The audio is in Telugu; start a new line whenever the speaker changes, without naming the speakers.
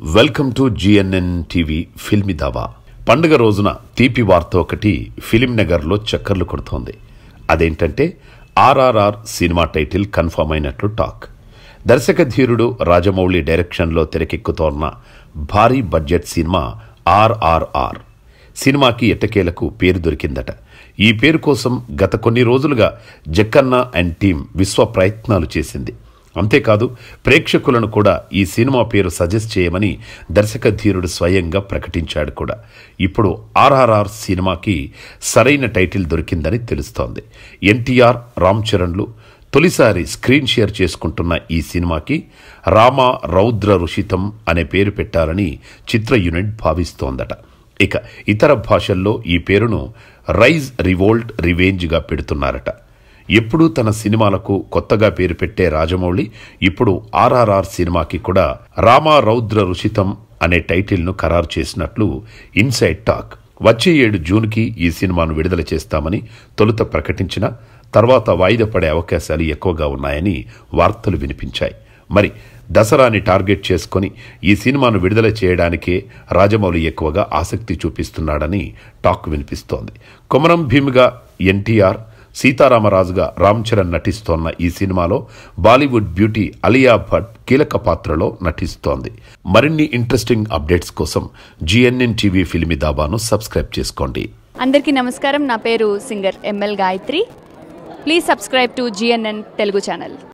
welcome to GNN TV filmy Dhaba పండుగ రోజున తీపి వార్త ఒకటి ఫిలిం నగర్లో చక్కర్లు కొడుతోంది అదేంటంటే ఆర్ఆర్ఆర్ సినిమా టైటిల్ కన్ఫర్మ్ అయినట్లు టాక్ దర్శక ధీరుడు రాజమౌళి డైరెక్షన్లో తెరకెక్కుతోన్న భారీ బడ్జెట్ సినిమా ఆర్ఆర్ఆర్ సినిమాకి ఎట్టకేలకు పేరు దొరికిందట ఈ పేరు కోసం గత కొన్ని రోజులుగా జక్కన్న అండ్ టీం విశ్వ ప్రయత్నాలు చేసింది అంతేకాదు ప్రేక్షకులను కూడా ఈ సినిమా పేరు సజెస్ట్ చేయమని దర్శక ధీరుడు స్వయంగా ప్రకటించాడు కూడా ఇప్పుడు ఆర్ఆర్ఆర్ సినిమాకి సరైన టైటిల్ దొరికిందని తెలుస్తోంది ఎన్టీఆర్ రామ్ చరణ్లు తొలిసారి స్క్రీన్ షేర్ చేసుకుంటున్న ఈ సినిమాకి రామ రౌద్ర రుషితం అనే పేరు పెట్టాలని చిత్ర యూనిట్ భావిస్తోందట ఇక ఇతర భాషల్లో ఈ పేరును రైజ్ రివోల్ట్ రివెంజ్గా పెడుతున్నారట ఎప్పుడూ తన సినిమాలకు కొత్తగా పేరు పెట్టే రాజమౌళి ఇప్పుడు ఆర్ఆర్ఆర్ సినిమాకి కూడా రామా రౌద్ర రుషితం అనే టైటిల్ను ఖరారు చేసినట్లు ఇన్సైడ్ టాక్ వచ్చే ఏడు జూన్కి ఈ సినిమాను విడుదల చేస్తామని తొలుత ప్రకటించిన తర్వాత వాయిదా పడే అవకాశాలు ఎక్కువగా ఉన్నాయని వార్తలు వినిపించాయి మరి దసరాని టార్గెట్ చేసుకొని ఈ సినిమాను విడుదల చేయడానికే రాజమౌళి ఎక్కువగా ఆసక్తి చూపిస్తున్నాడని టాక్ వినిపిస్తోంది కొమరం భీమ్గా ఎన్టీఆర్ సీతారామరాజుగా రామ్ చరణ్ నటిస్తోన్న ఈ సినిమాలో బాలీవుడ్ బ్యూటీ అలియా భట్ కీలక పాత్రలో నటిస్తోంది మరిన్ని ఇంట్రెస్టింగ్ అప్డేట్స్ కోసం జిఎన్ఎన్ టీవీ ఫిల్మి దాబాను సబ్స్క్రైబ్ చేసుకోండి
అందరికీ నమస్కారం నా పేరు singer ML Gayatri please subscribe to GNN Telugu channel